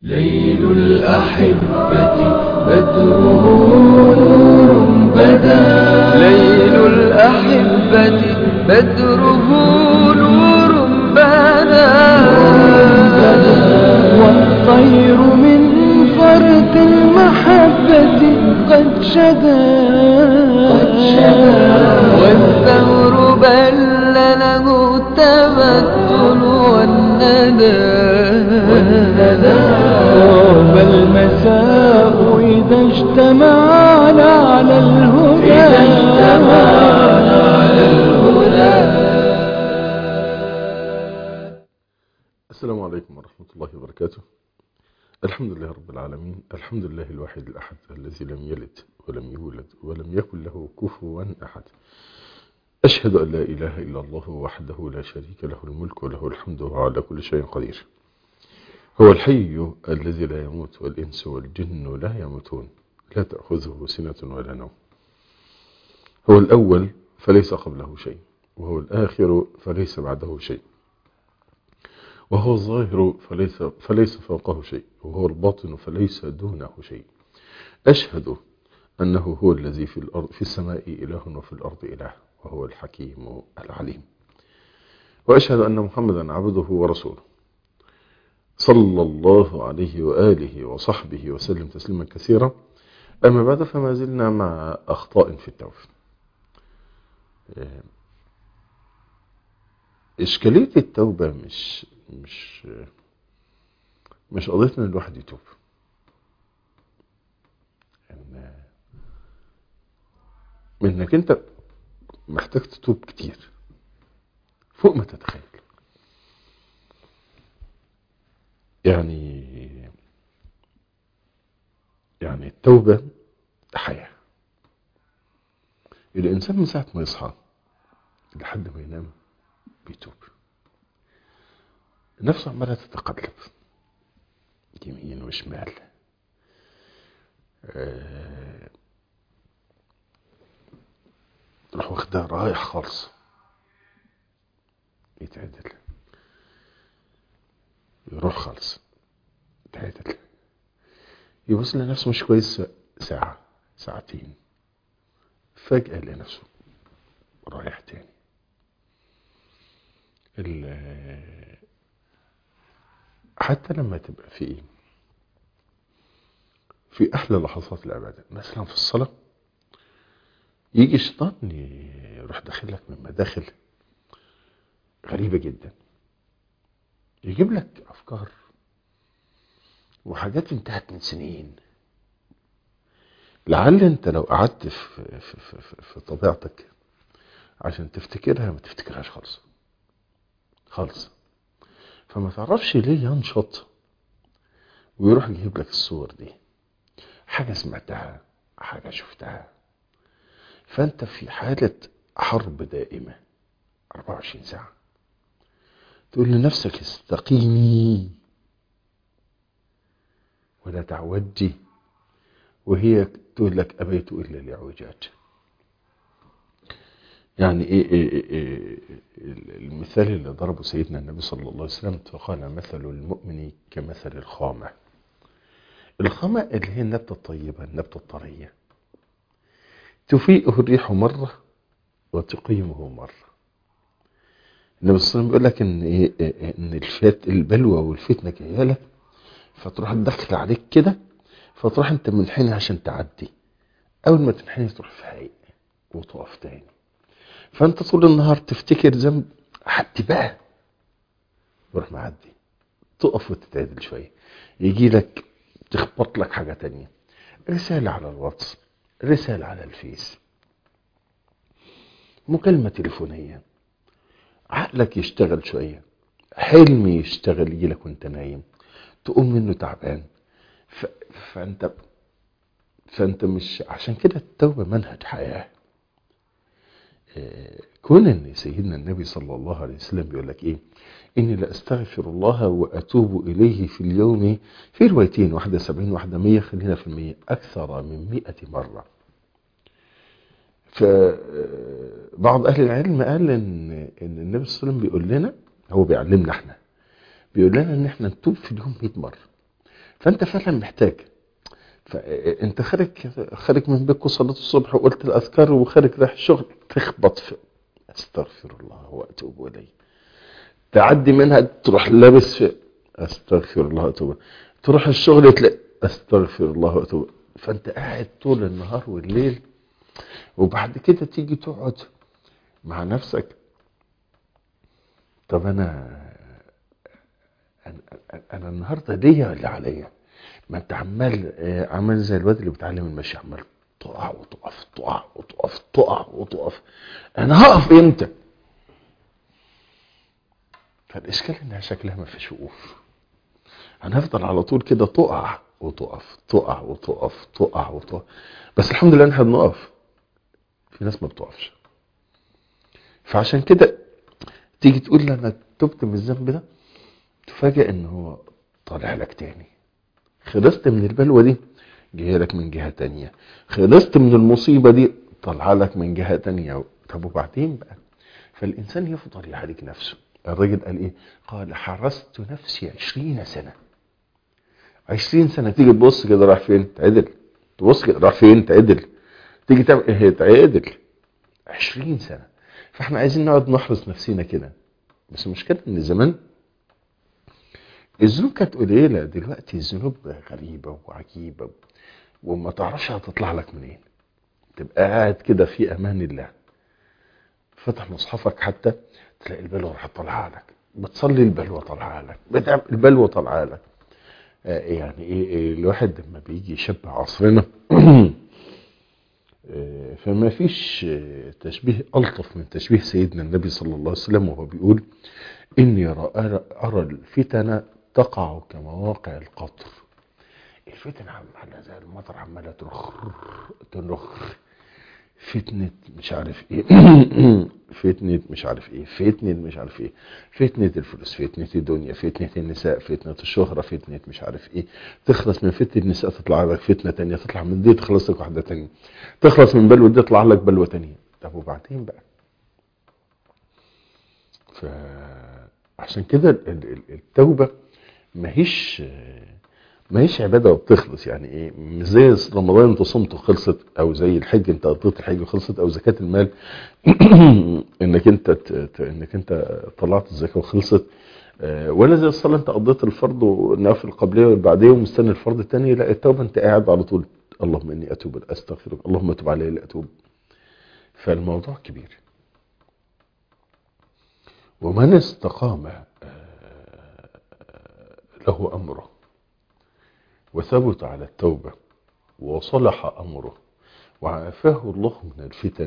ليل الأحبة بدره نور بدا ليل الأحبة بدره نور بدا والطير من فرد المحبة قد شدا والثور بل له التبتل والندى طاب المساء إذا اجتمعنا على الهدى إذا اجتمعنا على الهدى السلام عليكم ورحمة الله وبركاته الحمد لله رب العالمين الحمد لله الواحد الأحد الذي لم يلد ولم يولد ولم يكن له كفوا أحد أشهد أن لا إله إلا الله وحده لا شريك له الملك وله الحمد وهو على كل شيء قدير هو الحي الذي لا يموت والإنس والجن لا يموتون لا تأخذه سنة ولا نوم هو الأول فليس قبله شيء وهو الآخر فليس بعده شيء وهو الظاهر فليس, فليس فوقه شيء وهو الباطن فليس دونه شيء أشهد أنه هو الذي في, الأرض في السماء إله وفي الأرض إله وهو الحكيم العليم وأشهد أن محمدا عبده ورسوله صلى الله عليه وآله وصحبه وسلم تسليما كثيرا أما بعد فما زلنا مع أخطاء في التوبة إشكالية التوبة مش مش مش قضية ان الواحد يتوب ان انك انت محتاج تتوب كتير فوق ما تتخيل يعني يعني التوبة حياة الإنسان من ساعة ما يصحى لحد ما ينام بيتوب نفسه عمالة تتقلب يمين وشمال أه تروح واخدها رايح خالص يتعدل يروح خالص يتعدل يبص لنفسه مش كويس ساعة ساعتين فجأة لنفسه رايح تاني حتى لما تبقى في ايه في احلى لحظات العبادة مثلا في الصلاة يجي الشيطان يروح داخل لك من مداخل غريبة جدا يجيب لك افكار وحاجات انتهت من سنين لعل انت لو قعدت في, في, في, في, في طبيعتك عشان تفتكرها ما تفتكرهاش خالص خالص فما تعرفش ليه ينشط ويروح يجيب لك الصور دي حاجة سمعتها حاجة شفتها فانت في حالة حرب دائمة 24 ساعة تقول لنفسك استقيمي ولا تعودي وهي تقول لك أبيت إلا لعوجاج يعني إيه, إيه, إيه, إيه المثال اللي ضربه سيدنا النبي صلى الله عليه وسلم فقال مثل المؤمن كمثل الخامة الخامة اللي هي النبتة الطيبة النبتة الطرية تفيئه الريح مرة وتقيمه مرة النبي صلى الله عليه وسلم بيقول لك ان إيه ان الفات البلوى والفتنه جايه لك فتروح تدخل عليك كده فتروح انت منحني عشان تعدي اول ما تنحني تروح فايق وتقف تاني فانت طول النهار تفتكر ذنب حد بقى وروح معدي تقف وتتعدل شويه يجي لك تخبط لك حاجه تانية رساله على الواتس رساله على الفيس مكالمه تليفونيه عقلك يشتغل شويه حلم يشتغل يجي لك وانت نايم تقوم منه تعبان ف... فانت فانت مش عشان كده التوبه منهج حياه كون ان سيدنا النبي صلى الله عليه وسلم بيقول لك ايه اني لاستغفر الله واتوب اليه في اليوم في روايتين واحده سبعين واحده مية خلينا في المية اكثر من مئة مرة فبعض اهل العلم قال ان ان النبي صلى الله عليه وسلم بيقول لنا هو بيعلمنا احنا بيقول لنا ان احنا نتوب في اليوم 100 مره فانت فعلا محتاج فانت خارج خارج من بيتك وصليت الصبح وقلت الاذكار وخارج رايح الشغل تخبط في استغفر الله واتوب اليه تعدي منها تروح لابس في استغفر الله واتوب إليه. تروح الشغل تلاقي استغفر الله واتوب إليه. فانت قاعد طول النهار والليل وبعد كده تيجي تقعد مع نفسك طب انا انا, أنا النهارده ليا ولا عليا ما انت عمال آه، عمال زي الواد اللي بيتعلم المشي عمال تقع وتقف تقع وتقف تقع وتقف انا هقف امتى فالاشكال انها شكلها ما فيش وقوف هنفضل على طول كده تقع وتقف تقع وتقف تقع وتقف بس الحمد لله ان احنا بنقف في ناس ما بتقفش فعشان كده تيجي تقول لي انا تبت من الذنب ده تفاجئ ان هو طالع لك تاني خلصت من البلوه دي جايه لك من جهه تانية خلصت من المصيبه دي طالعه لك من جهه تانية طب وبعدين بقى فالانسان يفضل يعالج نفسه الراجل قال ايه قال حرست نفسي عشرين سنه عشرين سنه تيجي تبص كده راح فين تعدل تبص كده راح فين تعدل تيجي تعمل ايه تعدل عشرين سنه فاحنا عايزين نقعد نحرس نفسينا كده بس المشكله ان زمان الذنوب كانت قليله دلوقتي الذنوب غريبه وعجيبه وما تعرفش هتطلع لك منين تبقى قاعد كده في امان الله فتح مصحفك حتى تلاقي البلوه راح طالعه لك بتصلي البلوه طالعه لك بتعمل البلوه طالعه لك آه، يعني ايه إيه، الواحد لما بيجي يشبه عصرنا آه، فما فيش آه، تشبيه ألطف من تشبيه سيدنا النبي صلى الله عليه وسلم وهو بيقول إني أرى, أرى الفتن تقع كمواقع القطر الفتن عمالة زي المطر عمالة ترخ ترخ فتنة مش عارف ايه فتنة مش عارف ايه فتنة مش عارف ايه فتنة الفلوس فتنة الدنيا فتنة النساء فتنة الشهرة فتنة مش عارف ايه تخلص من فتنة النساء تطلع لك فتنة تانية تطلع من دي تخلص لك واحدة تانية تخلص من بلوة دي تطلع لك بلوة تانية طب وبعدين بقى فعشان كده ال- ال- التوبة ماهيش ماهيش عباده وبتخلص يعني ايه مش زي رمضان انت صمت وخلصت او زي الحج انت قضيت الحج وخلصت او زكاه المال انك انت ت- ت- انك انت طلعت الزكاه وخلصت آه، ولا زي الصلاه انت قضيت الفرض والنافل القبليه والبعديه ومستني الفرض الثاني لا التوبه انت قاعد على طول اللهم اني اتوب استغفرك اللهم تب علي لاتوب فالموضوع كبير ومن استقام آه، له امره وثبت على التوبة وصلح أمره وعافاه الله من الفتن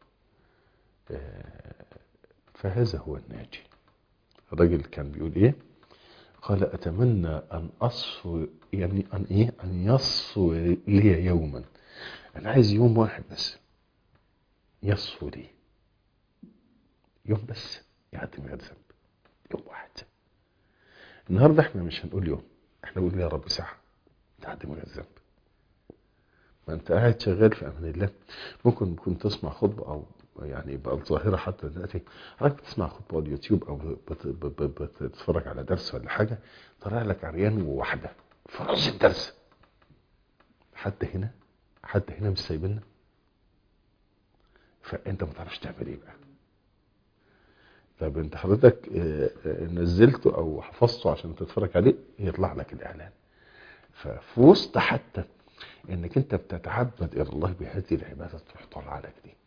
آه، فهذا هو الناجي الرجل كان بيقول ايه قال اتمنى ان اصفو يعني ان ايه ان يصفو لي يوما انا عايز يوم واحد بس يصفو لي يوم بس يعدي من غير ذنب يوم واحد النهارده احنا مش هنقول يوم احنا نقول يا رب ساعه تعدي من غير ذنب ما انت قاعد شغال في امان الله ممكن ممكن تسمع خطبه او يعني بقى الظاهره حتى دلوقتي حضرتك بتسمع خطبه على اليوتيوب او بت- بت- بت- بتتفرج على درس ولا حاجه طلع لك عريان وواحده في نص الدرس حتى هنا حتى هنا مش سايبنا فانت ما تعرفش تعمل ايه بقى طب انت حضرتك آه، آه، نزلته او حفظته عشان تتفرج عليه يطلع لك الاعلان ففي وسط حتى انك انت بتتعبد الى الله بهذه العباده تروح طالعه لك دي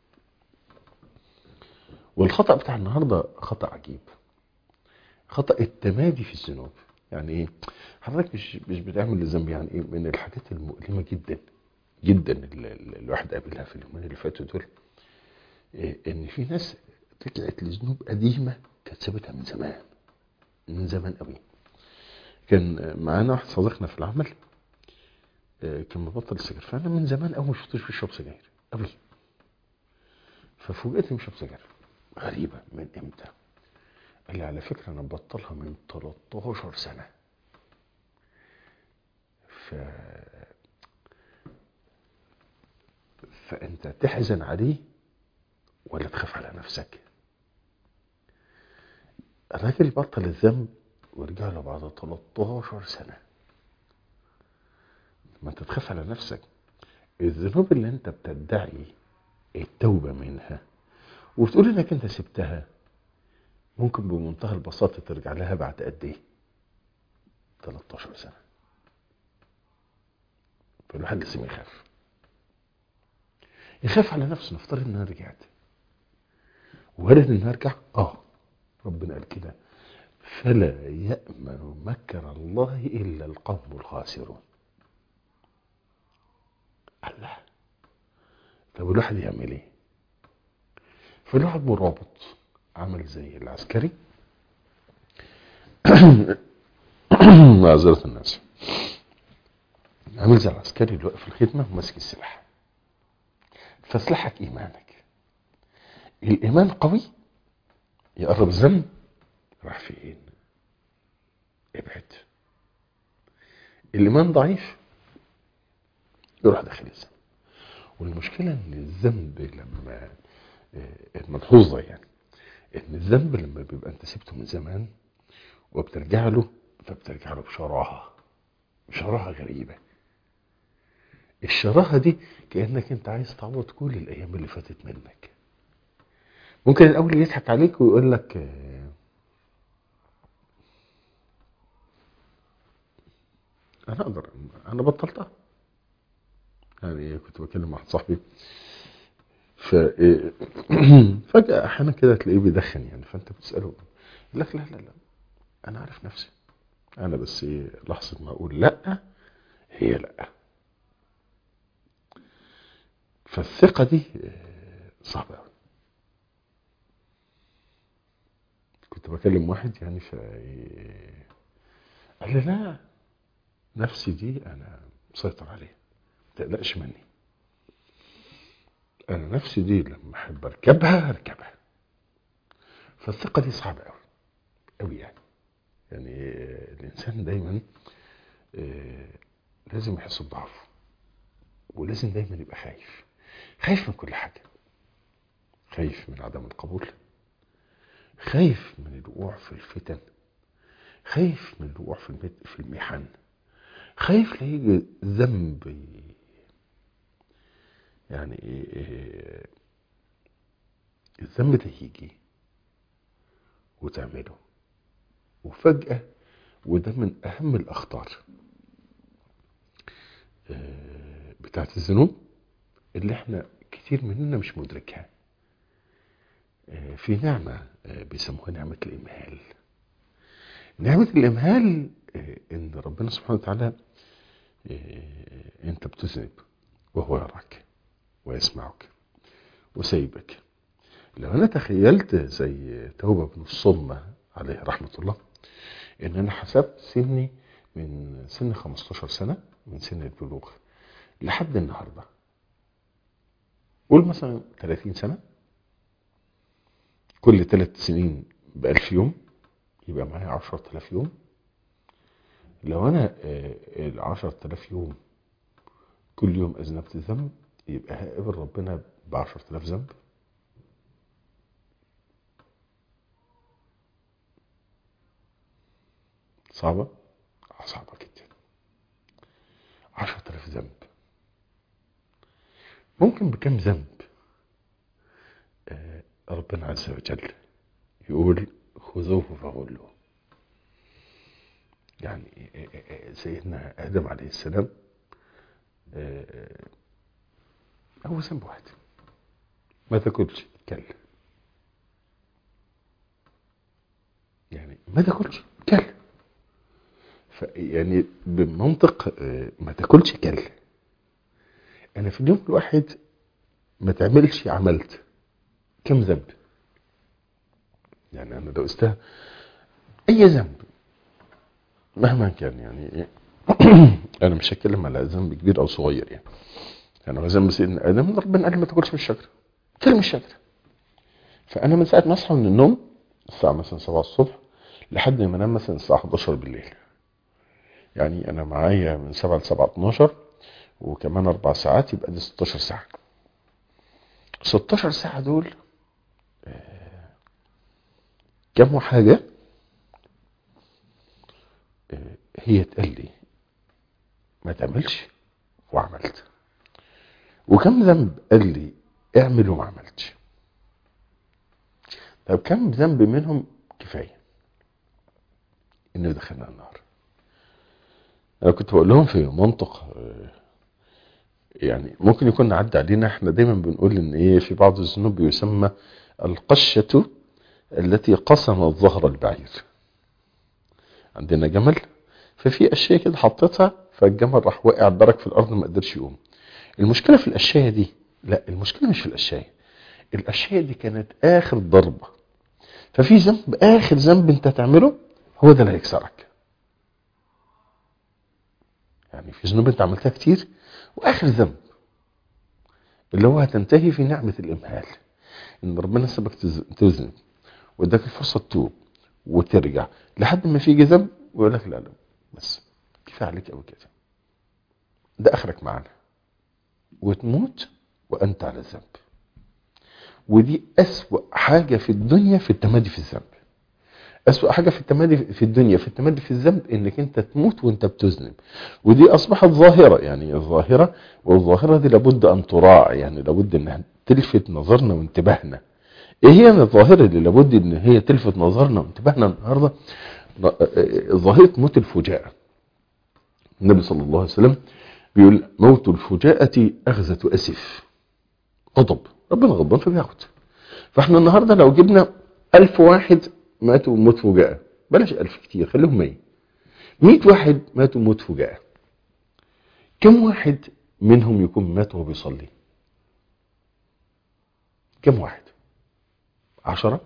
والخطا بتاع النهارده خطا عجيب خطا التمادي في الذنوب يعني ايه حضرتك مش مش بتعمل الذنب يعني ايه من الحاجات المؤلمه جدا جدا اللي اللي الواحد قابلها في اليومين اللي فاتوا دول إيه ان في ناس رجعت لذنوب قديمه كانت سابتها من زمان من زمان قوي كان معانا واحد صديقنا في العمل آه، كان مبطل السجاير فانا من زمان قوي ما شفتوش بيشرب سجاير قوي ففوجئت إنه بيشرب سجاير غريبه من امتى قال لي على فكره انا مبطلها من 13 سنه ف فانت تحزن عليه ولا تخاف على نفسك الراجل بطل الذنب ورجع له بعد 13 سنه ما انت تخاف على نفسك الذنوب اللي انت بتدعي التوبة منها وبتقول انك انت سبتها ممكن بمنتهى البساطة ترجع لها بعد قد ايه 13 سنة فالواحد لازم يخاف يخاف على نفسه نفترض ان انا رجعت وارد ان ارجع اه ربنا قال كده فلا يأمن مكر الله إلا القوم الخاسرون الله طب الواحد يعمل ايه فالواحد مرابط عمل زي العسكري معذرة الناس عامل زي العسكري اللي واقف في الخدمة وماسك السلاح فسلاحك إيمانك الإيمان قوي يقرب ذنب راح فين ابعد الإيمان ضعيف يروح داخل الذنب والمشكلة إن الذنب لما الملحوظة يعني إن الذنب لما بيبقى أنت سبته من زمان وبترجع له فبترجع له بشراهة بشراهة غريبة الشراهة دي كأنك أنت عايز تعوض كل الأيام اللي فاتت منك ممكن الأول يضحك عليك ويقول لك أنا أقدر أنا بطلتها يعني كنت بكلم مع واحد صاحبي ف فجأة أحيانا كده تلاقيه بيدخن يعني فأنت بتسأله يقول لك لا لا لا أنا عارف نفسي أنا بس إيه لحظة ما أقول لأ هي لأ فالثقة دي صعبة أوي كنت بكلم واحد يعني ف قال لي لا نفسي دي أنا مسيطر عليها ما تقلقش مني انا نفسي دي لما احب اركبها اركبها فالثقة دي صعبة قوي قوي يعني يعني الانسان دايما لازم يحس بضعفه ولازم دايما يبقى خايف خايف من كل حاجة خايف من عدم القبول خايف من الوقوع في الفتن خايف من الوقوع في في المحن خايف لا يجي ذنب يعني إيه الذنب ده يجي وتعمله وفجأة وده من أهم الأخطار بتاعت الذنوب اللي احنا كتير مننا مش مدركها في نعمة بيسموها نعمة الإمهال نعمة الإمهال إن ربنا سبحانه وتعالى أنت بتذنب وهو يراك ويسمعك وسيبك لو انا تخيلت زي توبة بن الصلمة عليه رحمة الله ان انا حسبت سني من سن 15 سنة من سن البلوغ لحد النهاردة قول مثلا 30 سنة كل ثلاث سنين بألف يوم يبقى معايا 10000 يوم لو انا ال 10000 يوم كل يوم اذنبت ذنب يبقى هقابل ربنا ب 10000 ذنب صعبة؟ صعبة جدا 10000 ذنب ممكن بكم ذنب آه ربنا عز وجل يقول خذوه فغلوه يعني سيدنا آدم عليه السلام هو ذنب واحد ما تاكلش كل يعني ما تاكلش كل يعني بمنطق ما تاكلش كل انا في اليوم الواحد ما تعملش عملت كم ذنب يعني انا لو استها اي ذنب مهما كان يعني انا مش هتكلم على ذنب كبير او صغير يعني انا ذنب سيدنا ادم ربنا قال لي ما تاكلش من الشجره كل من الشجره فانا من ساعه ما اصحى من النوم الساعه مثلا 7 الصبح لحد ما انام مثلا الساعه 11 بالليل يعني انا معايا من 7 ل 7 12 وكمان اربع ساعات يبقى دي 16 ساعه 16 ساعه دول آه كم حاجه آه هي تقال لي ما تعملش وعملت وكم ذنب قال لي اعمل وما عملتش طب كم ذنب منهم كفايه انه يدخلنا النار انا كنت بقول لهم في منطق آه، يعني ممكن يكون عدى علينا احنا دايما بنقول ان ايه في بعض الذنوب يسمى القشة التي قسمت ظهر البعير عندنا جمل ففي اشياء كده حطيتها فالجمل راح واقع درك في الارض ما قدرش يقوم المشكله في الاشياء دي لا المشكله مش في الاشياء الاشياء دي كانت اخر ضربه ففي ذنب اخر ذنب انت تعمله هو ده اللي هيكسرك يعني في ذنوب انت عملتها كتير واخر ذنب اللي هو هتنتهي في نعمه الامهال ان ربنا سبك تز- تذنب واداك الفرصه تتوب وترجع لحد ما في ذنب ويقول لك لا لا بس كفايه عليك قوي كده ده اخرك معانا وتموت وانت على الذنب ودي اسوأ حاجه في الدنيا في التمادي في الذنب أسوأ حاجة في التمادي في الدنيا في التمادي في الذنب إنك أنت تموت وأنت بتذنب ودي أصبحت ظاهرة يعني ظاهرة والظاهرة دي لابد أن تراعى يعني لابد أنها تلفت نظرنا وانتباهنا إيه هي الظاهرة اللي لابد إن هي تلفت نظرنا وانتباهنا النهاردة ظاهرة موت الفجاءة النبي صلى الله عليه وسلم بيقول موت الفجاءة أغزة أسف غضب ربنا غضبان فبياخد فاحنا النهارده لو جبنا ألف واحد ماتوا موت فجاءة بلاش ألف كتير خليهم مية مئة واحد ماتوا موت فجاءة كم واحد منهم يكون مات وهو بيصلي كم واحد عشرة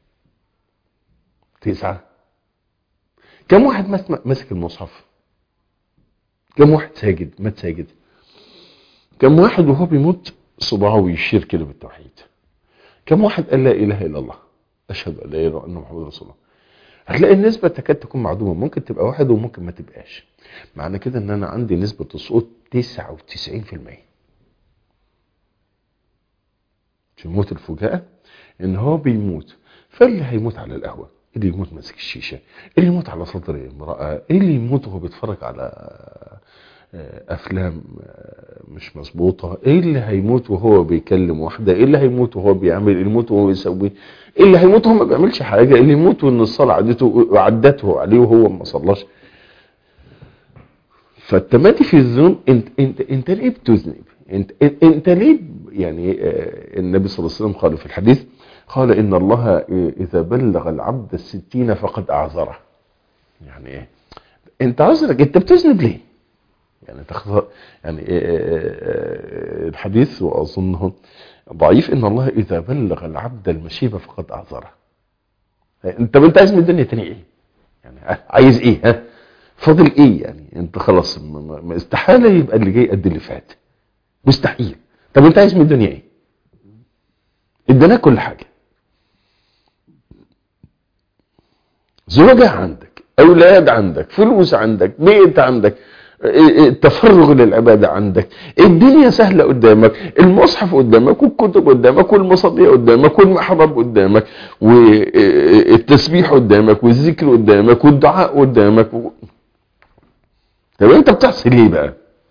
تسعة كم واحد مات ماسك المصحف كم واحد ساجد مات ساجد كم واحد وهو بيموت صباعه ويشير كده بالتوحيد كم واحد قال لا اله الا الله اشهد ان لا اله الا الله محمد رسول الله هتلاقي النسبة تكاد تكون معدومة ممكن تبقى واحد وممكن ما تبقاش معنى كده ان انا عندي نسبة السقوط 99% في موت الفجاءة ان هو بيموت فاللي هيموت على القهوة اللي يموت ماسك الشيشة اللي يموت على صدر امرأة اللي يموت وهو بيتفرج على افلام مش مظبوطه ايه اللي هيموت وهو بيكلم واحده ايه اللي هيموت وهو بيعمل اللي يموت وهو بيسوي ايه اللي هيموت وهو ما بيعملش حاجه اللي يموت وان الصلاه عدته عدته عليه وهو ما صلاش فالتمادي في الذنوب انت انت انت ليه بتذنب انت انت ليه يعني النبي صلى الله عليه وسلم قال في الحديث قال ان الله اذا بلغ العبد الستين فقد اعذره يعني ايه انت عذرك انت بتذنب ليه يعني تختار يعني الحديث واظنه ضعيف ان الله اذا بلغ العبد المشيبه فقد اعذره انت انت عايز من الدنيا تاني ايه يعني عايز ايه ها فاضل ايه يعني انت خلاص استحاله يبقى اللي جاي قد اللي فات مستحيل طب انت عايز من الدنيا ايه اديناك كل حاجه زوجة عندك اولاد عندك فلوس عندك بيت عندك التفرغ للعبادة عندك الدنيا سهلة قدامك المصحف قدامك والكتب قدامك والمصادية قدامك والمحراب قدامك والتسبيح قدامك والذكر قدامك والدعاء قدامك و... طب انت بتعصي ليه بقى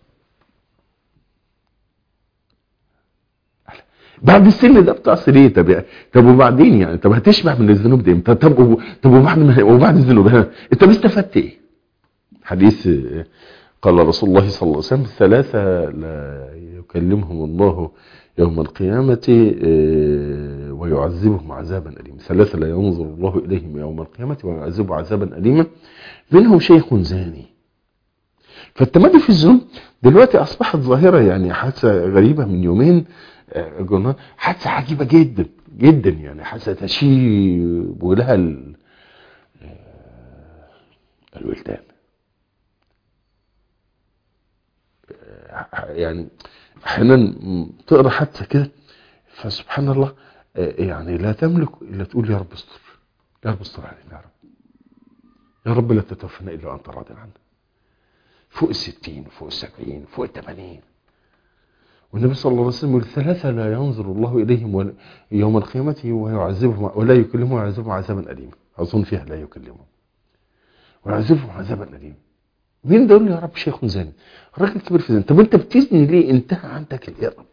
بعد السن ده بتعصي ليه طب طب وبعدين يعني طب هتشبع من الذنوب دي امتى طب طب وبعد ما وبعد الذنوب ها انت استفدت ايه حديث قال رسول الله صلى الله عليه وسلم ثلاثة لا يكلمهم الله يوم القيامة ويعذبهم عذابا أليما ثلاثة لا ينظر الله إليهم يوم القيامة ويعذبهم عذابا أليما منهم شيخ زاني فالتمادي في الذنوب دلوقتي أصبحت ظاهرة يعني حادثة غريبة من يومين قلنا حادثة عجيبة جدا جدا يعني حادثة تشيب ولها الولدان يعني احيانا تقرا حادثه كده فسبحان الله يعني لا تملك الا تقول يا رب استر يا رب استر علينا يا رب يا رب لا تتوفنا الا وانت راض عنا فوق الستين فوق السبعين فوق الثمانين والنبي صلى الله عليه وسلم يقول ثلاثة لا ينظر الله إليهم يوم القيامة ويعذبهم ولا يكلمهم ويعذبهم عذابا أليما أظن فيها لا يكلمهم ويعذبهم عذابا أليما مين ده يقول لي يا رب شيخ زاني الراجل كبر في زاني طب انت بتزني ليه انتهى عندك الارب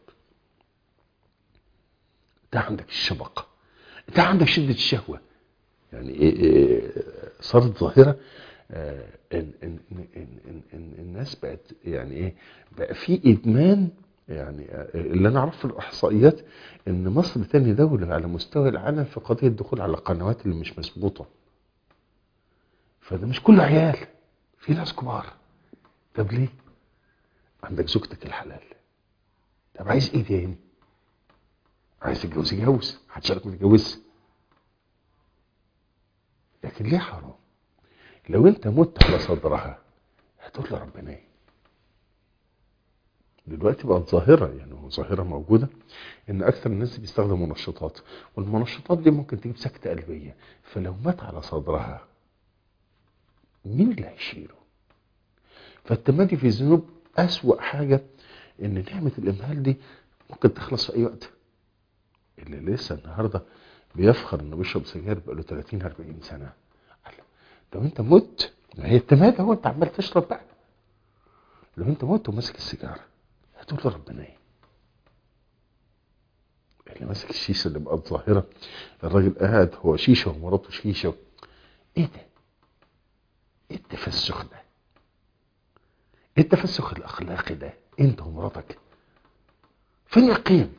انتهى عندك الشبقه انتهى عندك شده الشهوه يعني إيه إيه صارت ظاهره آه، إن, إن, إن, إن, إن, إن الناس بقت يعني ايه بقى في ادمان يعني آه، اللي انا اعرفه في الاحصائيات ان مصر تاني دوله على مستوى العالم في قضيه الدخول على القنوات اللي مش مظبوطه فده مش كله عيال في ناس كبار طب ليه عندك زوجتك الحلال طب عايز ايه تاني عايز تتجوز يتجوز هتشارك ما تتجوزش لكن ليه حرام لو انت مت على صدرها هتقول له ربنا ايه دلوقتي بقت ظاهره يعني هو ظاهره موجوده ان اكثر الناس بيستخدموا منشطات والمنشطات دي ممكن تجيب سكته قلبيه فلو مات على صدرها مين اللي هيشيله فالتمادي في الذنوب اسوأ حاجه ان نعمه الامهال دي ممكن تخلص في اي وقت اللي لسه النهارده بيفخر انه بيشرب سجاير بقاله 30 40 سنه قال لو انت مت ما هي التمادى هو انت عمال تشرب بقى لو انت مت وماسك السيجاره هتقول له ربنا ايه اللي ماسك الشيشه اللي بقت ظاهره الراجل قاعد هو شيشه ومراته شيشه ايه ده ايه التفسخ ده ايه التفسخ الاخلاقي ده انت ومراتك فين القيم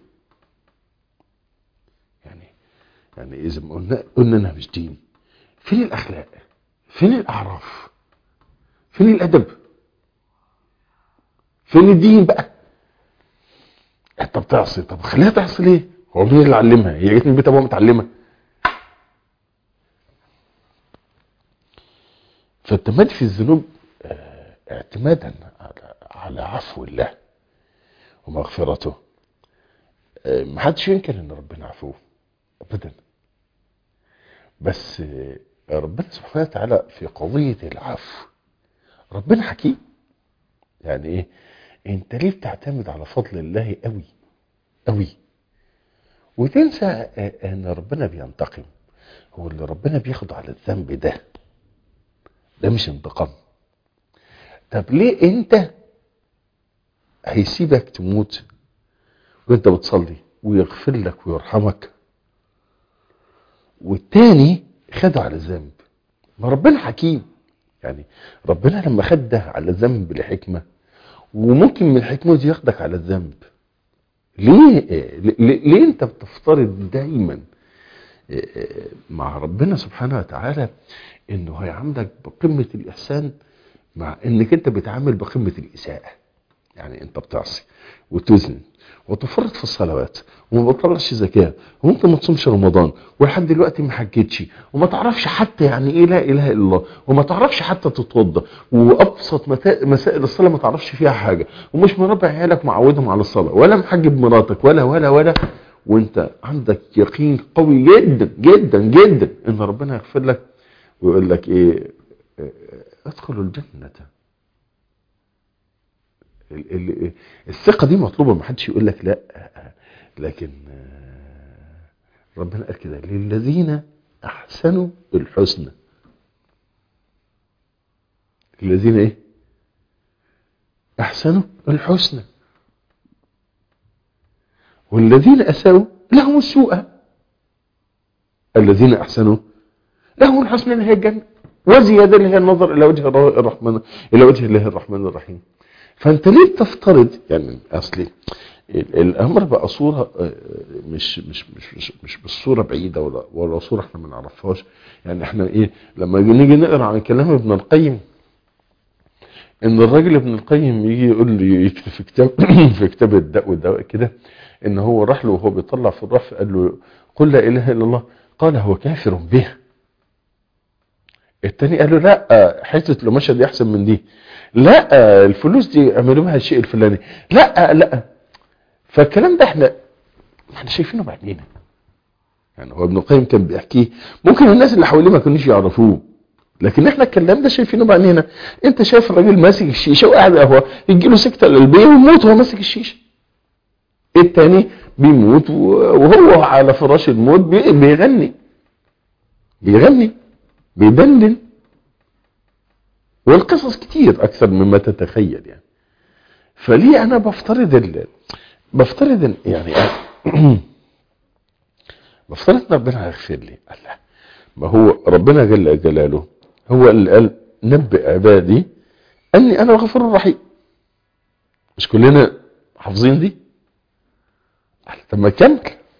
يعني يعني اذا ما قلنا قلنا انها مش دين فين الاخلاق فين الاعراف فين الادب فين الدين بقى انت بتعصي طب خليها تعصي ليه هو مين اللي علمها هي جت من بيت ابوها متعلمه فالتمادي في الذنوب آه، اعتمادا على على عفو الله ومغفرته آه، محدش ينكر ان ربنا عفو ابدا بس آه، ربنا سبحانه وتعالى في قضية العفو ربنا حكيم يعني ايه انت ليه بتعتمد على فضل الله قوي قوي وتنسى آه، ان ربنا بينتقم هو اللي ربنا بياخد على الذنب ده ده مش انتقام طب ليه انت هيسيبك تموت وانت بتصلي ويغفر لك ويرحمك والتاني خده على الذنب ما ربنا حكيم يعني ربنا لما خد ده على الذنب لحكمة وممكن من الحكمة دي ياخدك على الذنب ليه ليه, ليه انت بتفترض دايما مع ربنا سبحانه وتعالى انه هيعاملك بقمة الاحسان مع انك انت بتعامل بقمة الاساءة يعني انت بتعصي وتزن وتفرط في الصلوات وما بتطلعش زكاة وممكن ما تصومش رمضان ولحد دلوقتي ما حجتش وما تعرفش حتى يعني ايه لا اله الا الله وما تعرفش حتى تتوضى وابسط متا- مسائل الصلاه ما تعرفش فيها حاجه ومش مربع عيالك معودهم على الصلاه ولا محجب مراتك ولا ولا ولا وانت عندك يقين قوي جدا جدا جدا ان ربنا يغفر لك ويقول لك ايه اه، ادخلوا الجنه ال- ال- الثقة دي مطلوبة ما حدش يقول لك لا لكن آه، ربنا قال كده للذين أحسنوا الحسنى الذين إيه أحسنوا الحسنى والذين أساءوا لهم السوء الذين أحسنوا لهم الحسنى اللي هي الجنة وزيادة اللي هي النظر إلى وجه الرحمن إلى وجه الله الرحمن الرحيم فانت ليه تفترض يعني اصلي ال- الامر بقى صوره آه، مش مش مش مش, مش بالصوره بعيده ولا ولا صوره احنا ما نعرفهاش يعني احنا ايه لما نيجي نقرا عن كلام ابن القيم ان الراجل ابن القيم يجي يقول لي يكتب في كتاب في كتاب الداء والدواء كده ان هو راح له وهو بيطلع في الرف قال له قل لا اله الا الله قال هو كافر به التاني قال له لا حته القماشه دي احسن من دي لا الفلوس دي اعملوا بها الشيء الفلاني لا لا فالكلام ده احنا احنا شايفينه بعينينا يعني هو ابن القيم كان بيحكيه ممكن الناس اللي حواليه ما كانوش يعرفوه لكن احنا الكلام ده شايفينه بعينينا انت شايف الراجل ماسك الشيشه وقاعد قهوه يجي له سكته قلبيه ويموت وهو ماسك الشيشه التاني بيموت وهو على فراش الموت بي- بيغني بيغني بيدندن والقصص كتير اكثر مما تتخيل يعني فليه انا بفترض ال... بفترض ال... يعني بفترض ان ربنا هيغفر لي الله ما هو ربنا جل جلاله هو اللي قال نبئ عبادي اني انا الغفور الرحيم مش كلنا حافظين دي طب ما كمل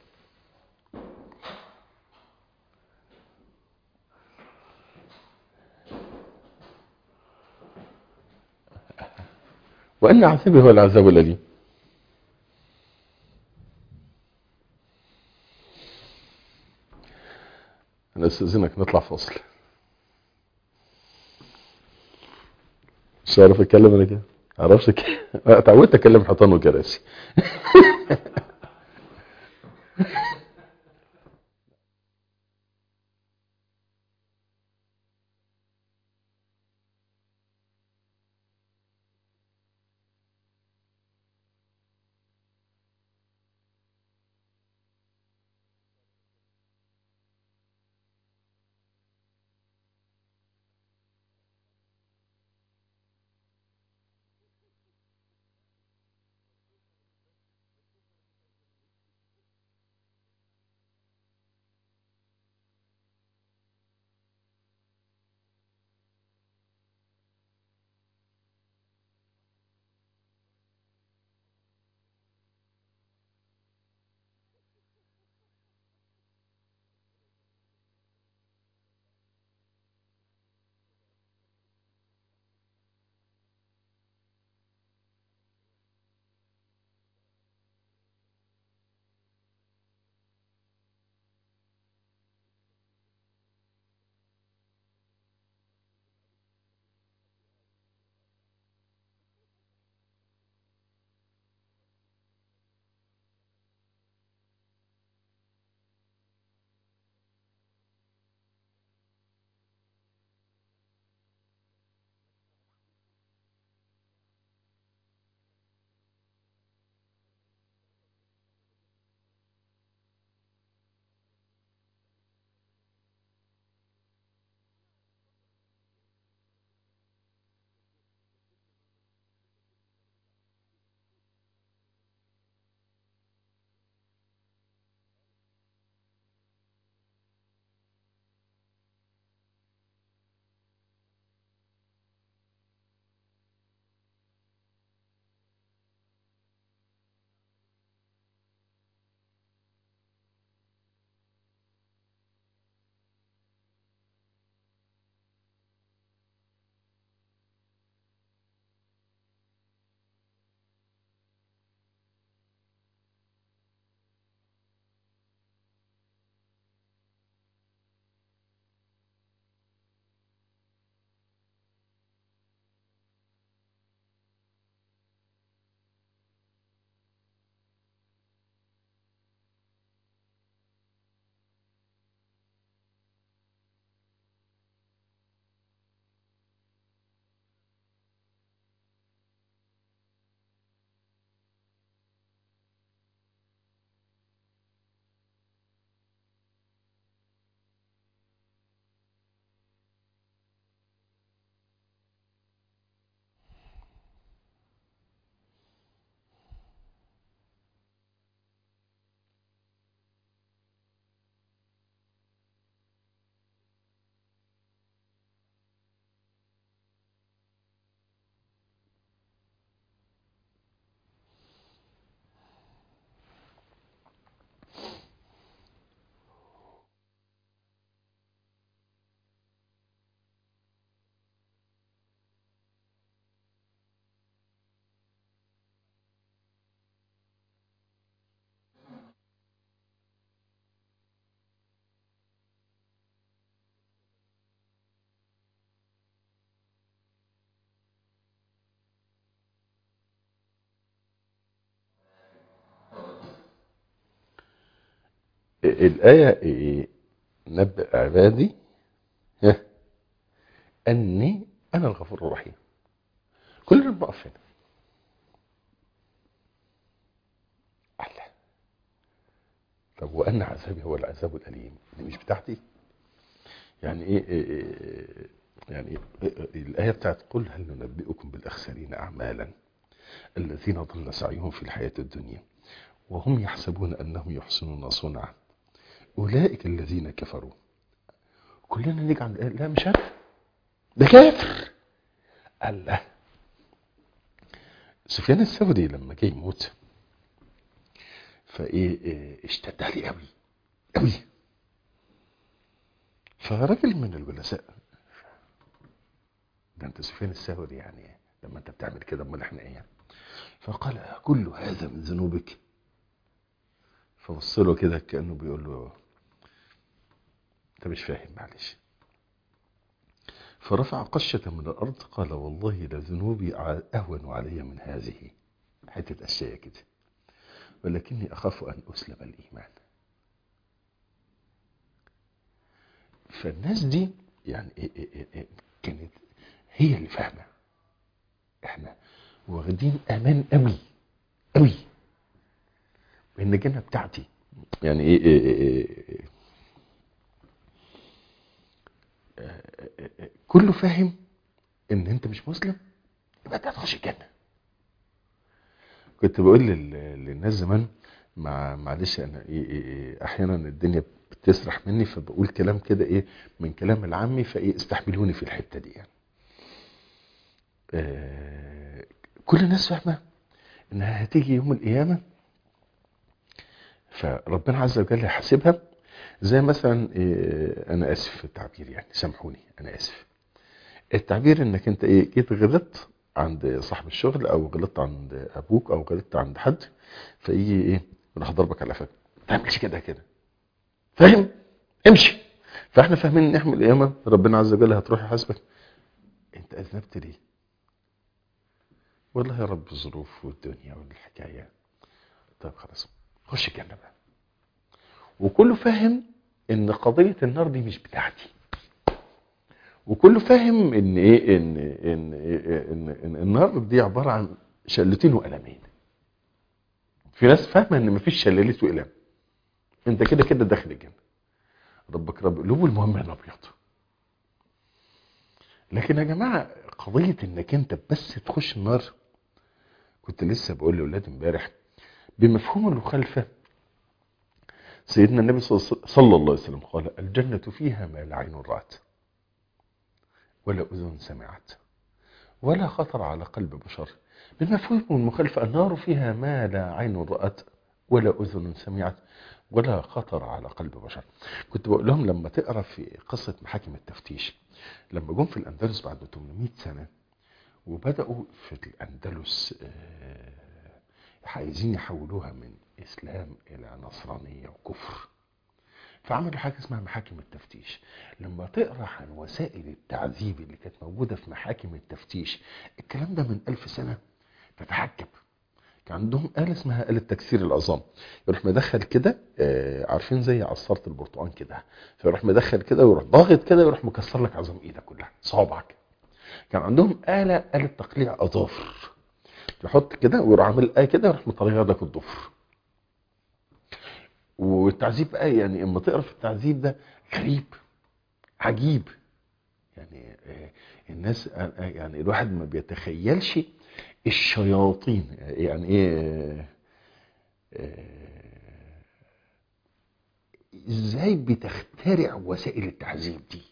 وان عذابي هو العذاب الاليم انا استاذنك نطلع فاصل مش عارف اتكلم انا كده معرفش كده اتعودت اتكلم حيطان وكراسي الآية إيه؟ نبئ عبادي ها، أني أنا الغفور الرحيم كلنا بنقف هنا الله طب وأن عذابي هو العذاب الأليم دي مش بتاعتي يعني إيه, إيه, إيه يعني الآية بتاعت قل هل ننبئكم بالأخسرين أعمالا الذين ضل سعيهم في الحياة الدنيا وهم يحسبون أنهم يحسنون صنعا أولئك الذين كفروا كلنا نيجي عند لا مش أنا ده كافر الله سفيان الثوري لما جه يموت فايه إيه اشتد عليه قوي قوي فراجل من الجلساء ده انت سفيان الثوري يعني لما انت بتعمل كده امال احنا ايه فقال كل هذا من ذنوبك فبص له كده كانه بيقول له انت مش فاهم معلش فرفع قشة من الأرض قال والله لذنوبي أهون علي من هذه حتة أشياء كده ولكني أخاف أن أسلب الإيمان فالناس دي يعني إيه إيه إيه كانت هي اللي فاهمة احنا واخدين امان قوي قوي ان الجنة بتاعتي يعني ايه, إيه, إيه, إيه كله فاهم ان انت مش مسلم يبقى انت هتخش الجنه كنت بقول للناس زمان مع معلش انا إيه إيه إيه احيانا الدنيا بتسرح مني فبقول كلام كده ايه من كلام العامي فايه استحملوني في الحته دي يعني آه كل الناس فاهمه انها هتيجي يوم القيامه فربنا عز وجل هيحاسبها زي مثلا إيه انا اسف في التعبير يعني سامحوني انا اسف التعبير انك انت ايه جيت غلطت عند صاحب الشغل او غلطت عند ابوك او غلطت عند حد فيجي ايه راح ضربك على فك ما تعملش كده كده فاهم امشي فاحنا فاهمين ان احنا القيامه ربنا عز وجل هتروح يحاسبك انت اذنبت ليه والله يا رب الظروف والدنيا والحكايه طيب خلاص خش الجنه بقى وكله فاهم ان قضيه النار دي مش بتاعتي وكله فاهم ان ايه ان ان ان, إن النار دي عباره عن شلتين وقلمين في ناس فاهمه ان مفيش شلالات وقلم انت كده كده داخل الجنه ربك رب قلوب المهم انا ابيض لكن يا جماعه قضيه انك انت بس تخش النار كنت لسه بقول لاولادي امبارح بمفهوم المخالفه سيدنا النبي صلى الله عليه وسلم قال الجنه فيها ما لا عين رات ولا أذن سمعت ولا خطر على قلب بشر بمفهوم المخالفة النار فيها ما لا عين رأت ولا أذن سمعت ولا خطر على قلب بشر كنت بقول لهم لما تقرأ في قصة محاكم التفتيش لما جم في الأندلس بعد 800 سنة وبدأوا في الأندلس عايزين يحولوها من إسلام إلى نصرانية وكفر فعملوا حاجة اسمها محاكم التفتيش لما تقرأ عن وسائل التعذيب اللي كانت موجودة في محاكم التفتيش الكلام ده من ألف سنة تتعجب كان عندهم آلة اسمها آلة تكسير العظام يروح مدخل كده آه عارفين زي عصارة البرتقال كده فيروح مدخل كده ويروح ضاغط كده ويروح مكسر لك عظام ايدك كلها صوابعك كان عندهم آلة آلة تقليع أظافر يحط كده ويروح عامل آية كده ويروح مطلع لك الضفر والتعذيب بقى يعني اما تقرا في التعذيب ده غريب عجيب يعني الناس يعني الواحد ما بيتخيلش الشياطين يعني ايه ازاي بتخترع وسائل التعذيب دي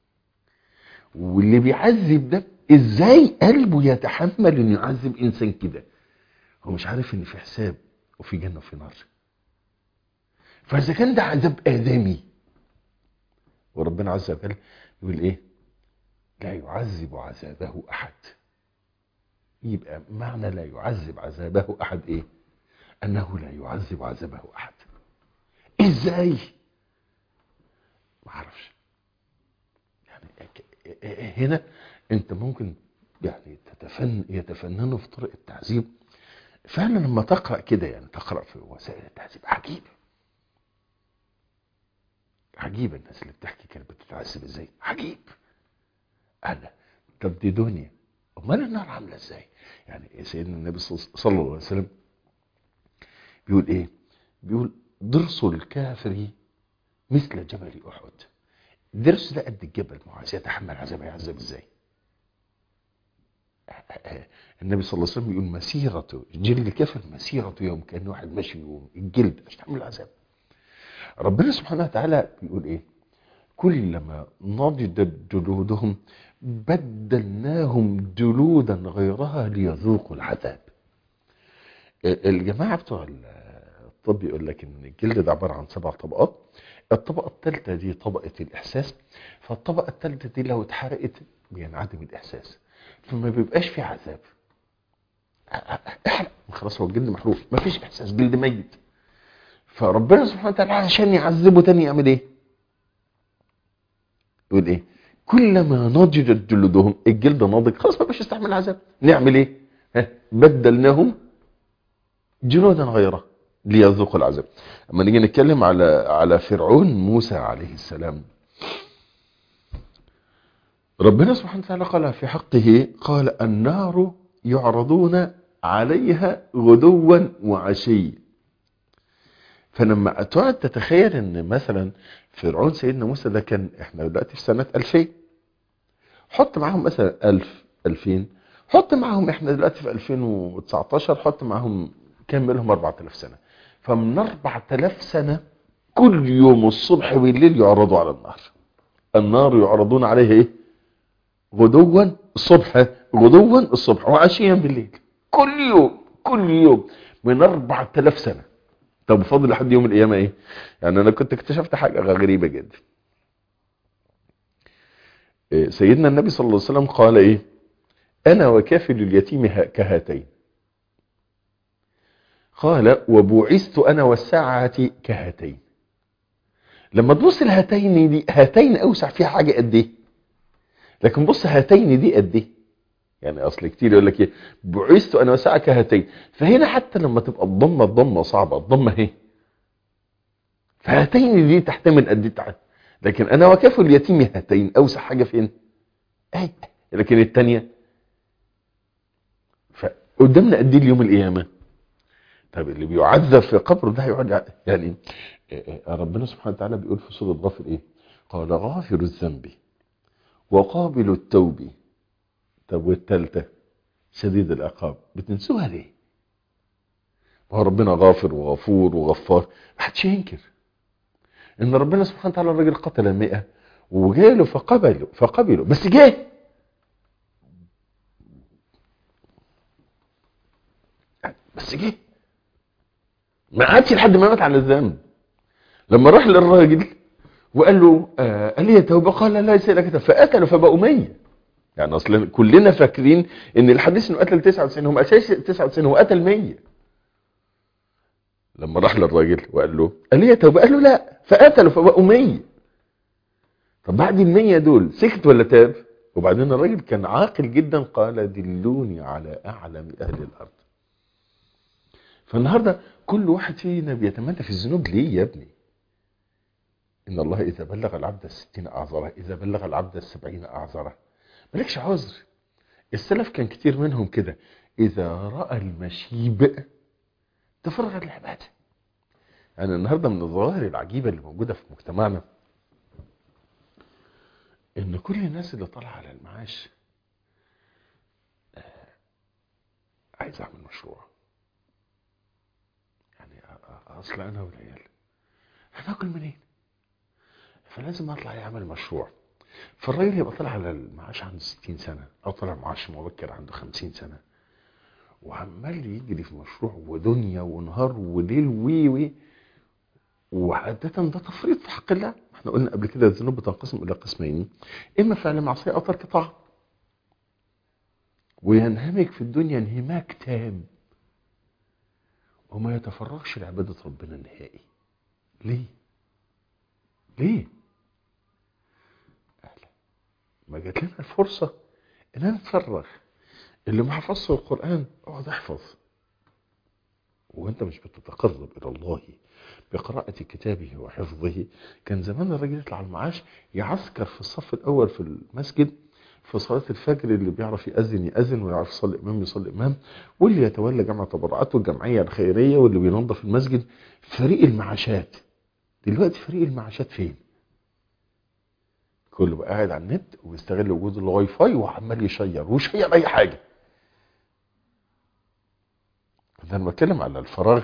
واللي بيعذب ده ازاي قلبه يتحمل انه يعذب انسان كده هو مش عارف ان في حساب وفي جنه وفي نار فاذا كان ده عذاب ادمي وربنا عز وجل يقول ايه لا يعذب عذابه احد يبقى معنى لا يعذب عذابه احد ايه انه لا يعذب عذابه احد ازاي ما اعرفش يعني هنا انت ممكن يعني تتفن يتفننوا في طرق التعذيب فعلا لما تقرا كده يعني تقرا في وسائل التعذيب عجيب عجيب الناس اللي بتحكي كانت بتتعذب ازاي عجيب انا طب دي دنيا امال النار عامله ازاي يعني سيدنا النبي صلى الله عليه وسلم بيقول ايه بيقول ضرس الكافر مثل جبل احد الدرس ده قد الجبل ما هو عايز يتحمل عذاب هيعذب ازاي النبي صلى الله عليه وسلم يقول مسيرته جلد الكافر مسيرة يوم كأنه واحد ماشي يوم الجلد مش تعمل العذاب ربنا سبحانه وتعالى بيقول ايه كلما نضجت جلودهم بدلناهم جلودا غيرها ليذوقوا العذاب الجماعة بتوع الطب يقول لك ان الجلد ده عبارة عن سبع طبقات الطبقة الثالثة دي طبقة الإحساس فالطبقة الثالثة دي لو اتحرقت بينعدم الإحساس فما بيبقاش في عذاب احرق خلاص هو الجلد محروق مفيش إحساس جلد ميت فربنا سبحانه وتعالى عشان يعذبه تاني يعمل ايه يقول ايه كلما نضجت جلودهم الجلد ناضج خلاص ما بقاش يستحمل العذاب نعمل ايه ها بدلناهم جلودا غيره ليذوقوا العذاب اما نيجي نتكلم على على فرعون موسى عليه السلام ربنا سبحانه وتعالى قال في حقه قال النار يعرضون عليها غدوا وعشيا فلما تقعد تتخيل ان مثلا فرعون سيدنا موسى ده كان احنا دلوقتي في سنة 2000 حط معاهم مثلا 1000 2000 حط معاهم احنا دلوقتي في 2019 حط معاهم كملهم 4000 سنة فمن 4000 سنة كل يوم الصبح والليل يعرضوا على النار النار يعرضون عليها ايه غدوا الصبح غدوا الصبح وعشيا بالليل كل يوم كل يوم من 4000 سنة طب بفضل لحد يوم القيامة ايه يعني انا كنت اكتشفت حاجة غريبة جدا إيه سيدنا النبي صلى الله عليه وسلم قال ايه انا وكافل اليتيم كهاتين قال وبعثت انا والساعة كهاتين لما تبص الهاتين دي هاتين اوسع فيها حاجة قد ايه لكن بص هاتين دي قد ايه يعني اصل كتير يقول لك ايه بعثت انا وساعة كهاتين فهنا حتى لما تبقى الضمه الضمه صعبه الضمه اهي فهاتين دي تحتمل قد ايه تعال لكن انا وكافل اليتيم هاتين اوسع حاجه فين اهي لكن الثانيه فقدامنا قد ايه اليوم القيامه طب اللي بيعذب في قبره ده هيقعد يعني ربنا سبحانه وتعالى بيقول في سوره غافر ايه قال غافر الذنب وقابل التوب طب والثالثه شديد العقاب بتنسوها ليه ما هو ربنا غافر وغفور وغفار ما حدش ينكر ان ربنا سبحانه وتعالى الراجل قتل 100 وجاله فقبله فقبله بس جه بس جه ما قعدش لحد ما مات على الذنب لما راح للراجل وقال له آه قال لي يا توبه قال لا ليس لك فقتله فبقوا 100 يعني اصلا كلنا فاكرين ان الحديث انه قتل 99 هم اساس 99 هو قتل 100 لما راح للراجل وقال له قال لي يا توبه قال له لا فقتلوا فبقوا 100 طب بعد ال 100 دول سكت ولا تاب وبعدين الراجل كان عاقل جدا قال دلوني على اعلم اهل الارض فالنهارده كل واحد فينا بيتمنى في الذنوب ليه يا ابني ان الله اذا بلغ العبد الستين اعذره اذا بلغ العبد السبعين اعذره مالكش عذر السلف كان كتير منهم كده اذا راى المشيب تفرغ العباده يعني النهارده من الظواهر العجيبه اللي موجوده في مجتمعنا ان كل الناس اللي طالعه على المعاش عايز اعمل مشروع يعني اصل انا والعيال هناكل منين فلازم اطلع يعمل مشروع فالراجل يبقى طالع على المعاش عنده 60 سنه او طالع معاش مبكر عنده 50 سنه وعمال يجري في مشروع ودنيا ونهار وليل وي وي وعادة ده تفريط في حق الله احنا قلنا قبل كده الذنوب بتنقسم الى قسمين اما فعل معصيه او ترك طاعه وينهمك في الدنيا انهماك تام وما يتفرغش لعباده ربنا نهائي ليه ليه ما جات لنا الفرصة ان انا اتفرغ اللي ما حفظش القرآن اقعد احفظ وانت مش بتتقرب الى الله بقراءة كتابه وحفظه كان زمان الراجل يطلع المعاش يعسكر في الصف الاول في المسجد في صلاة الفجر اللي بيعرف يأذن يأذن ويعرف يصلي إمام يصلي إمام واللي يتولى جمع تبرعات والجمعية الخيرية واللي بينظف المسجد فريق المعاشات دلوقتي فريق المعاشات فين كله بقى قاعد على النت وبيستغل وجود الواي فاي وعمال يشير ويشير اي حاجه ده انا بتكلم على الفراغ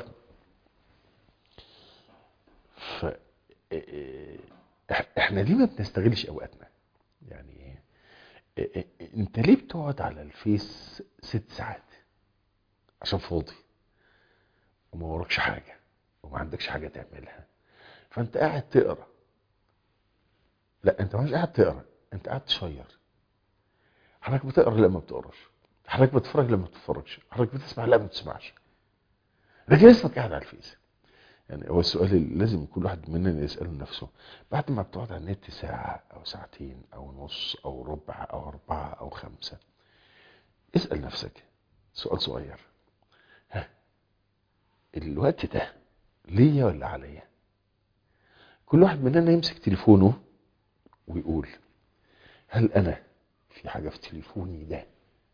ف إح- احنا ليه ما بنستغلش اوقاتنا يعني إيه- إيه- انت ليه بتقعد على الفيس ست ساعات عشان فاضي وما وراكش حاجه وما عندكش حاجه تعملها فانت قاعد تقرا لا انت مش قاعد تقرا انت قاعد تشير حضرتك بتقرا لا ما بتقراش حضرتك بتتفرج لا ما بتتفرجش حضرتك بتسمع لا ما بتسمعش لكن اسمك قاعد على الفيس يعني هو السؤال اللي لازم كل واحد مننا يسأله نفسه بعد ما بتقعد على النت ساعة أو ساعتين أو نص أو ربع أو أربعة أو خمسة اسأل نفسك سؤال صغير ها الوقت ده ليا ولا عليا كل واحد مننا يمسك تليفونه ويقول هل أنا في حاجة في تليفوني ده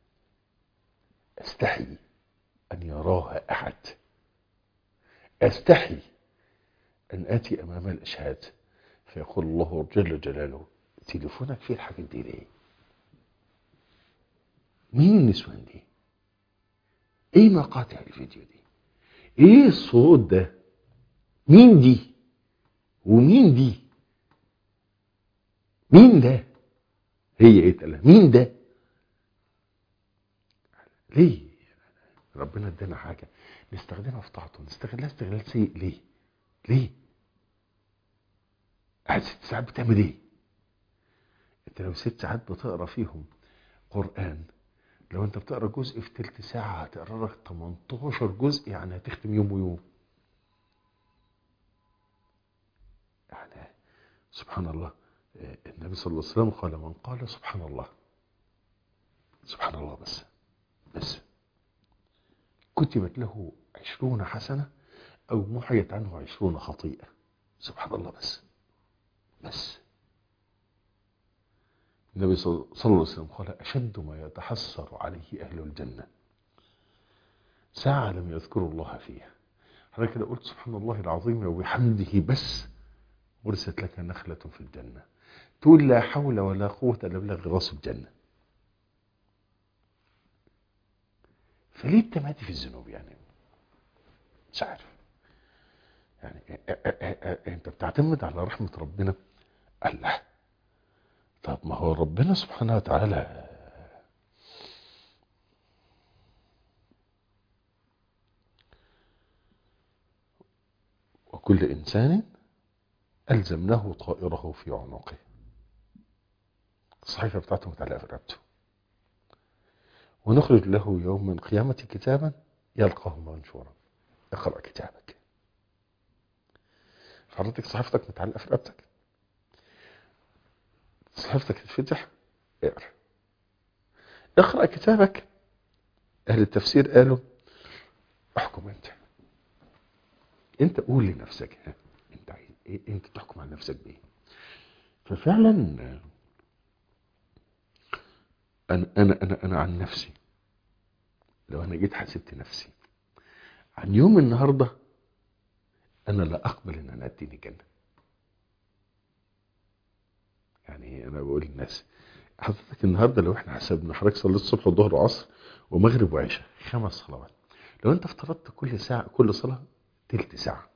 أستحي أن يراها أحد أستحي أن آتي أمام الأشهاد فيقول الله جل جلاله تليفونك فيه الحاجات دي ليه مين النسوان دي ايه مقاطع الفيديو دي ايه الصوت ده مين دي ومين دي مين ده هي ايه تقول مين ده ليه ربنا ادانا حاجه نستخدمها في طاعته نستغلها استغلال سيء ليه ليه قاعد ست ساعات بتعمل ايه انت لو ست ساعات بتقرا فيهم قران لو انت بتقرا جزء في تلت ساعه هتقرا لك 18 جزء يعني هتختم يوم ويوم يعني سبحان الله آه، النبي صلى الله عليه وسلم قال من قال سبحان الله سبحان الله بس بس كتبت له عشرون حسنة أو محيت عنه عشرون خطيئة سبحان الله بس بس النبي صلى صلى الله عليه وسلم قال أشد ما يتحسر عليه أهل الجنة ساعة لم يذكروا الله فيها حضرتك لو قلت سبحان الله العظيم وبحمده بس ورثت لك نخلة في الجنة تقول لا حول ولا قوة إلا بالله غراس الجنة فليه بتمادي في الذنوب يعني مش عارف يعني ا- ا- ا- ا- انت بتعتمد على رحمة ربنا الله طب ما هو ربنا سبحانه وتعالى وكل إنسان ألزمناه طائره في عنقه الصحيفة بتاعته متعلقة في رقبته ونخرج له يوم القيامة كتابا يلقاه منشورا اقرأ كتابك حضرتك صحيفتك متعلقة في رقبتك صحيفتك تتفتح اقرأ اقرأ كتابك أهل التفسير قالوا احكم انت انت قول لنفسك ها انت عايز ايه انت تحكم على نفسك بايه ففعلا انا انا انا انا عن نفسي لو انا جيت حسبت نفسي عن يوم النهارده انا لا اقبل ان انا اديني جنه يعني انا بقول للناس حضرتك النهارده لو احنا حسبنا حضرتك صليت الصبح والظهر وعصر ومغرب وعشاء خمس صلوات لو انت افترضت كل ساعه كل صلاه تلت ساعه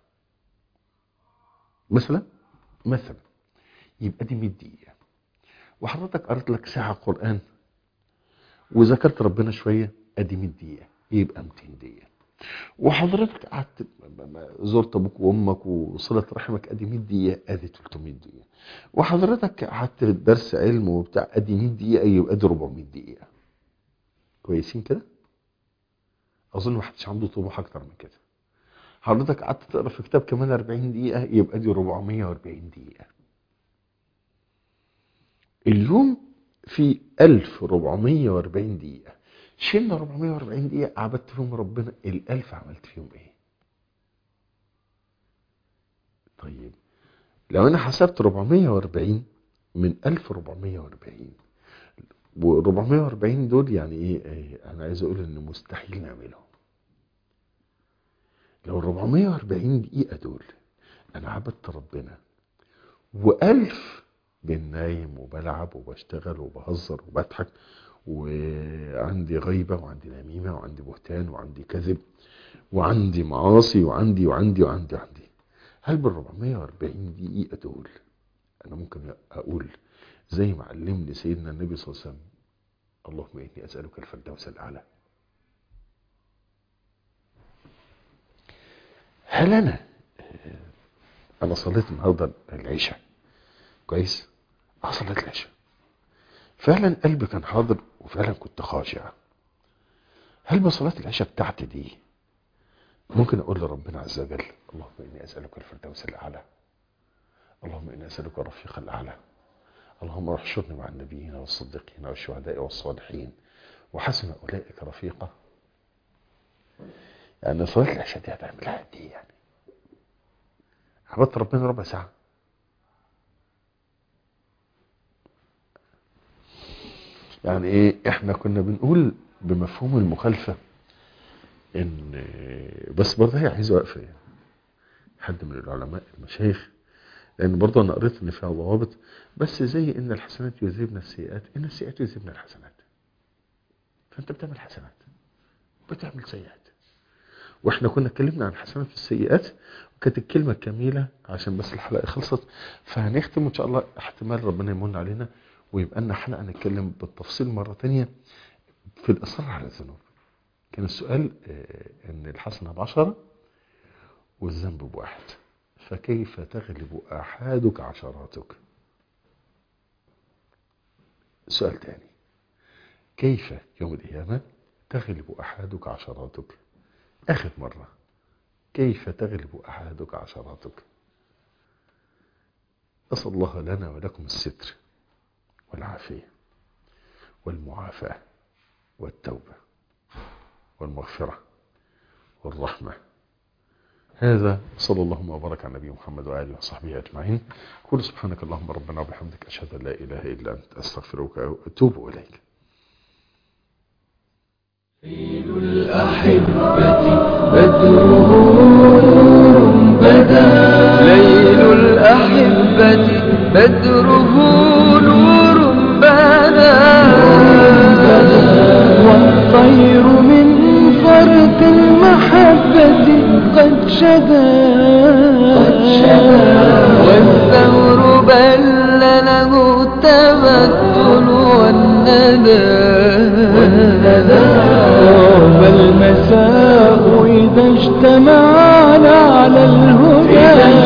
مثلا مثلا يبقى دي 100 دقيقه وحضرتك قرأت لك ساعه قران وذكرت ربنا شويه ادي 100 دقيقه يبقى 200 دقيقه وحضرتك قعدت زرت ابوك وامك وصله رحمك ادي 100 دقيقه ادي 300 دقيقه وحضرتك قعدت درس علم وبتاع ادي 100 دقيقه يبقى ادي 400 دقيقه كويسين كده اظن ما حدش عنده طموح اكتر من كده حضرتك قعدت تقرا في كتاب كمان 40 دقيقه يبقى دي 440 دقيقه اليوم في 1440 دقيقه شلنا 440 دقيقه عبدت فيهم ربنا ال1000 عملت فيهم ايه طيب لو انا حسبت 440 من 1440 و 440 دول يعني ايه, إيه انا عايز اقول ان مستحيل نعملهم لو 440 دقيقة دول انا عبدت ربنا وألف بين نايم وبلعب وبشتغل وبهزر وبضحك وعندي غيبة وعندي نميمة وعندي بهتان وعندي كذب وعندي معاصي وعندي وعندي وعندي وعندي هل بال 440 دقيقة دول أنا ممكن أقول زي ما علمني سيدنا النبي صلى الله عليه وسلم اللهم إني أسألك الفردوس الأعلى هل أنا أنا صليت النهاردة العشاء كويس؟ أه صليت العشاء فعلا قلبي كان حاضر وفعلا كنت خاشع هل بصلاة العشاء بتاعتي دي ممكن أقول لربنا عز وجل اللهم إني أسألك الفردوس الأعلى اللهم إني أسألك الرفيق الأعلى اللهم احشرني مع النبيين والصديقين والشهداء والصالحين وحسن أولئك رفيقا يعني صلاة العشاء دي هتعملها قد إيه يعني عبدت ربنا ربع ساعة يعني ايه احنا كنا بنقول بمفهوم المخالفة ان بس برضه هي عايزة وقفة يعني حد من العلماء المشايخ لان برضه انا قريت ان فيها ضوابط بس زي ان الحسنات يذهبن السيئات ان السيئات يذهبن الحسنات فانت بتعمل حسنات بتعمل سيئات واحنا كنا اتكلمنا عن الحسنات والسيئات وكانت الكلمة الجميلة عشان بس الحلقة خلصت فهنختم ان شاء الله احتمال ربنا يمن علينا ويبقى لنا حلقة نتكلم بالتفصيل مرة تانية في الإصرار على الذنوب كان السؤال ان الحسنة بعشرة والذنب بواحد فكيف تغلب أحادك عشراتك سؤال تاني كيف يوم القيامة تغلب أحادك عشراتك آخر مرة كيف تغلب أحادك عشراتك أسأل الله لنا ولكم الستر والعافية والمعافاة والتوبة والمغفرة والرحمة هذا صلى الله وبارك على نبي محمد وآله وصحبه أجمعين قول سبحانك اللهم ربنا وبحمدك أشهد أن لا إله إلا أنت أستغفرك وأتوب إليك ليل الأحبة بدره نور بدا ليل الأحبة بدره نور بدا والطير من فرط المحبة قد شدا والثور بل له التبتل والندى طاب المساء إذا اجتمعنا على الهدى